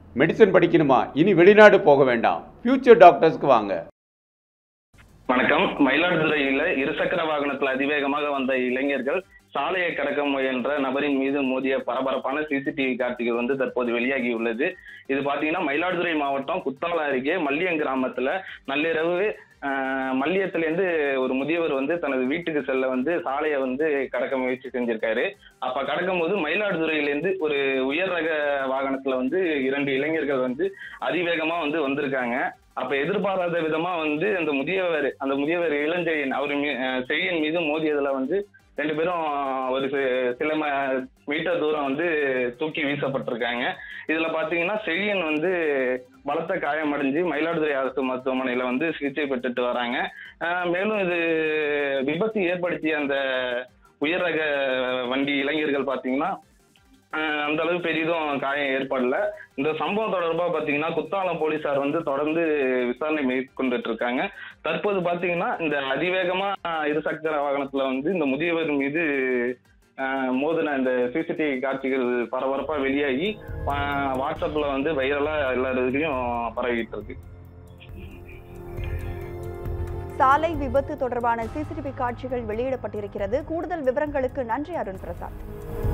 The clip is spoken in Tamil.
மெடிசன் படிக்கணுமா இனி வெளிநாடு போக வேண்டாம் ஃபியூச்சர் டாக்டர்ஸ்க்கு வாங்க வணக்கம் மயிலாடுதுறையில இருசக்கர வாகனத்துல அதிவேகமாக வந்த இளைஞர்கள் சாலையை கடக்க முயன்ற நபரின் மீது மோதிய பரபரப்பான சிசிடிவி காட்சிகள் வந்து தற்போது வெளியாகி உள்ளது இது பாத்தீங்கன்னா மயிலாடுதுறை மாவட்டம் குத்தாலம் அருகே மல்லியம் கிராமத்துல நள்ளிரவு ஆஹ், மல்லியத்திலேருந்து ஒரு முதியவர் வந்து தனது வீட்டுக்கு செல்ல வந்து சாலையை வந்து கடக்க முயற்சி செஞ்சிருக்காரு அப்ப கடக்கும் போது மயிலாடுதுறையிலேருந்து ஒரு உயர் ரக வாகனத்துல வந்து இரண்டு இளைஞர்கள் வந்து அதிவேகமா வந்து வந்திருக்காங்க அப்ப எதிர்பாராத விதமா வந்து அந்த முதியவர் அந்த முதியவர் இளஞ்செழியன் அவர் மீ- அஹ் செழியன் மீது மோதியதுல வந்து ரெண்டு பேரும் ஒரு சி- சில ம- மீட்டர் தூரம் வந்து தூக்கி வீசப்பட்டிருக்காங்க இதுல பாத்தீங்கன்னா செழியன் வந்து பலத்த காயமடைஞ்சு மயிலாடுதுறை அரசு மருத்துவமனையில வந்து சிகிச்சை பெற்றுட்டு வராங்க அஹ் மேலும் இது விபத்து ஏற்படுத்திய அந்த உயர் ரக வண்டி இளைஞர்கள் பாத்தீங்கன்னா அஹ் அந்த அளவு பெரிதும் காயம் ஏற்படல இந்த சம்பவம் தொடர்பா பாத்தீங்கன்னா குத்தாலம் போலீசார் வந்து தொடர்ந்து விசாரணை மேற்கொண்டுட்டு இருக்காங்க தற்போது பாத்தீங்கன்னா இந்த அதிவேகமா இருசக்கர வாகனத்துல வந்து இந்த முதியவர் மீது அஹ், மோதின இந்த சிசிடிவி காட்சிகள் பரபரப்பா வெளியாகி அஹ், வாட்ஸ்அப்ல வந்து வைரலா எல்லாருக்கும் பரவிட்டு இருக்கு சாலை விபத்து தொடர்பான சிசிடிவி காட்சிகள் வெளியிடப்பட்டிருக்கிறது கூடுதல் விவரங்களுக்கு நன்றி அருண் பிரசாத்